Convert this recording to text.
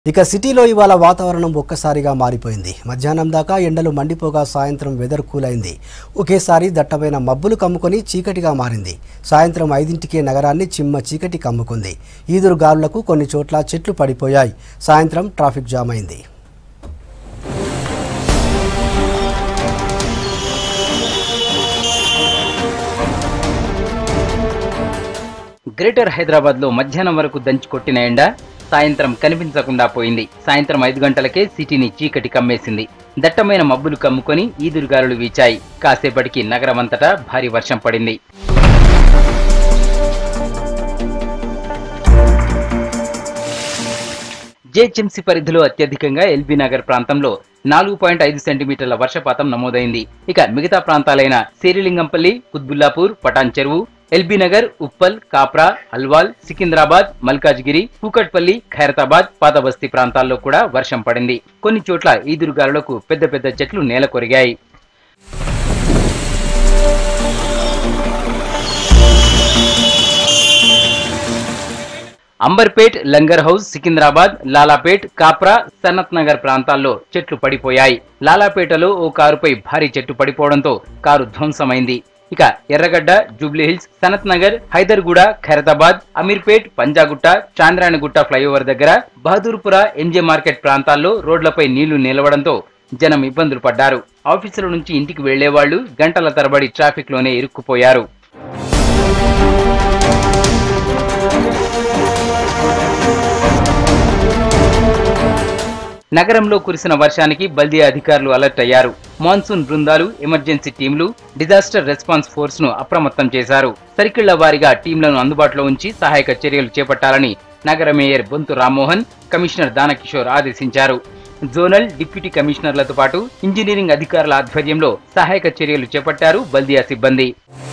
ఇక సిటీలో ఇవాళ వాతావరణం ఒక్కసారిగా మారిపోయింది మధ్యాహ్నం దాకా ఎండలు మండిపోగా సాయంత్రం వెదర్ కూల్ అయింది ఒకేసారి దట్టమైన మబ్బులు కమ్ముకొని చీకటిగా మారింది సాయంత్రం ఐదింటికే నగరాన్ని చిమ్మ చీకటి కమ్ముకుంది ఈదురు గాలులకు కొన్ని చోట్ల చెట్లు పడిపోయాయి సాయంత్రం ట్రాఫిక్ జామ్ అయింది గ్రేటర్ హైదరాబాద్ లో మధ్యాహ్నం వరకు దంచి కొట్టిన ఎండ సాయంత్రం కనిపించకుండా పోయింది సాయంత్రం ఐదు గంటలకే సిటీని చీకటి కమ్మేసింది దట్టమైన మబ్బులు కమ్ముకొని ఈదురుగాలులు వీచాయి కాసేపటికి నగరమంతటా భారీ వర్షం పడింది జేహెచ్ఎంసీ పరిధిలో అత్యధికంగా ఎల్బీ నగర్ ప్రాంతంలో నాలుగు పాయింట్ ఐదు సెంటీమీటర్ల వర్షపాతం నమోదైంది ఇక మిగతా ప్రాంతాలైన శేరిలింగంపల్లి కుత్బుల్లాపూర్ పటాన్ చెరువు ఎల్బీ నగర్ ఉప్పల్ కాప్రా అల్వాల్ సికింద్రాబాద్ మల్కాజ్గిరి కూకట్పల్లి ఖైరతాబాద్ పాతబస్తీ ప్రాంతాల్లో కూడా వర్షం పడింది కొన్ని చోట్ల ఈదురుగాలులకు పెద్ద పెద్ద చెట్లు నేల కొరిగాయి అంబర్పేట్ లంగర్ హౌస్ సికింద్రాబాద్ లాలాపేట్ కాప్రా సనత్ నగర్ ప్రాంతాల్లో చెట్లు పడిపోయాయి లాలాపేటలో ఓ కారుపై భారీ చెట్టు పడిపోవడంతో కారు ధ్వంసమైంది ఇక ఎర్రగడ్డ జూబ్లీహిల్స్ సనత్ నగర్ హైదర్గూడ ఖైరతాబాద్ అమీర్పేట్ పంజాగుట్ట చాంద్రాయణగుట్ట ఫ్లైఓవర్ దగ్గర బహదూర్పుర ఎంజే మార్కెట్ ప్రాంతాల్లో రోడ్లపై నీళ్లు నిలవడంతో జనం ఇబ్బందులు పడ్డారు ఆఫీసుల నుంచి ఇంటికి వెళ్లేవాళ్లు గంటల తరబడి ట్రాఫిక్ లోనే ఇరుక్కుపోయారు నగరంలో కురిసిన వర్షానికి బల్దియా అధికారులు అలర్ట్ అయ్యారు మాన్సూన్ బృందాలు ఎమర్జెన్సీ టీంలు డిజాస్టర్ రెస్పాన్స్ ఫోర్స్ ను అప్రమత్తం చేశారు సర్కిళ్ల వారీగా టీంలను అందుబాటులో ఉంచి సహాయక చర్యలు చేపట్టాలని నగర మేయర్ బొంతు రామ్మోహన్ కమిషనర్ దానకిషోర్ ఆదేశించారు జోనల్ డిప్యూటీ కమిషనర్లతో పాటు ఇంజనీరింగ్ అధికారుల ఆధ్వర్యంలో సహాయక చర్యలు చేపట్టారు బల్దియా సిబ్బంది